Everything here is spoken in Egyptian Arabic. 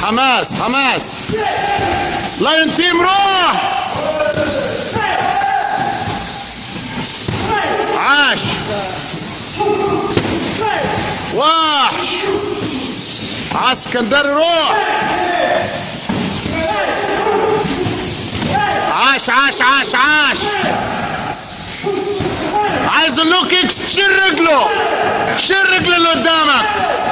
حماس حماس لاين تيم روح عاش وحش عسكندري روح عاش عاش عاش عاش عايز اللوك اكس شيل رجله شيل رجله اللي قدامك